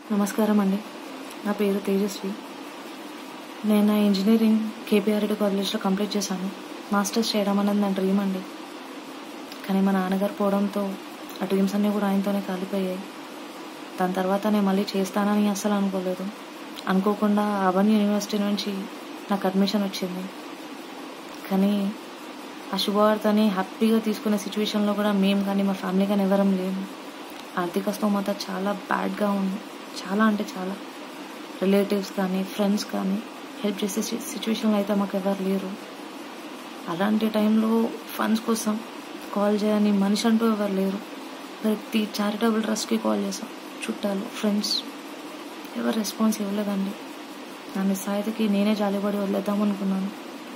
నమస్కారం అండి నా పేరు తేజస్వి నేను నా ఇంజనీరింగ్ కేపీఆర్డి కాలేజ్లో కంప్లీట్ చేశాను మాస్టర్స్ చేయడం అనేది నా డ్రీమ్ అండి కానీ మా నాన్నగారు పోవడంతో ఆ డ్రీమ్స్ అన్నీ కూడా ఆయనతోనే కాలిపోయాయి దాని తర్వాత నేను మళ్ళీ చేస్తానని అస్సలు అనుకోలేదు అనుకోకుండా అవన్ యూనివర్సిటీ నుంచి నాకు అడ్మిషన్ వచ్చింది కానీ ఆ శుభవార్తని హ్యాపీగా తీసుకునే సిచ్యువేషన్లో కూడా మేము కానీ మా ఫ్యామిలీ కానీ ఎవరం లేము ఆర్థిక స్తోమత చాలా బ్యాడ్గా ఉంది చాలా అంటే చాలా రిలేటివ్స్ కానీ ఫ్రెండ్స్ కానీ హెల్ప్ చేసే సిచ్యువేషన్లో అయితే మాకు ఎవరు లేరు అలాంటి టైంలో ఫండ్స్ కోసం కాల్ చేయని మనిషి అంటూ ఎవరు లేరు ప్రతి చారిటబుల్ ట్రస్ట్కి కాల్ చేసాం చుట్టాలు ఫ్రెండ్స్ ఎవరు రెస్పాన్స్ ఇవ్వలేదండి నా నిస్సాయితకి నేనే జాలిపడి వదిలేద్దాం అనుకున్నాను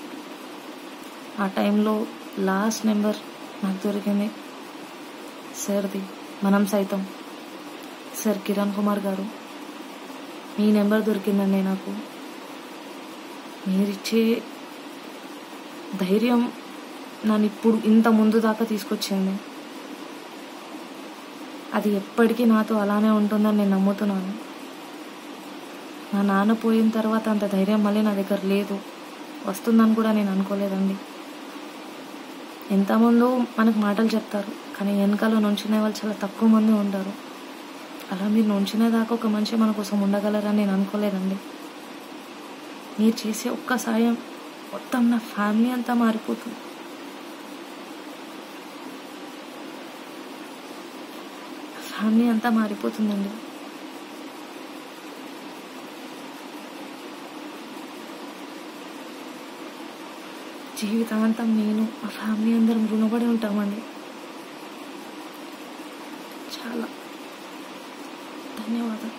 ఆ టైంలో లాస్ట్ నెంబర్ నాకు దొరికింది సార్ది మనం సైతం సార్ కిరణ్ కుమార్ గారు మీ నెంబర్ దొరికిందండి నాకు మీరిచ్చే ధైర్యం నన్ను ఇప్పుడు ఇంత ముందు దాకా తీసుకొచ్చింది అది ఎప్పటికీ నాతో అలానే ఉంటుందని నేను నమ్ముతున్నాను నా నాన్న పోయిన తర్వాత అంత ధైర్యం మళ్ళీ నా దగ్గర లేదు వస్తుందని కూడా నేను అనుకోలేదండి ఎంతమందో మనకు మాటలు చెప్తారు కానీ వెనకాల నుంచునే వాళ్ళు చాలా తక్కువ మంది ఉంటారు అలా మీరు నుంచునే దాకా ఒక మనిషి మన కోసం ఉండగలరని నేను అనుకోలేదండి మీరు చేసే ఒక్క సాయం మొత్తం నా ఫ్యామిలీ అంతా మారిపోతుంది ఫ్యామిలీ అంతా మారిపోతుందండి జీవితాంతం నేను మా ఫ్యామిలీ అందరం రుణపడి ఉంటామండి చాలా ధన్యవాదాలు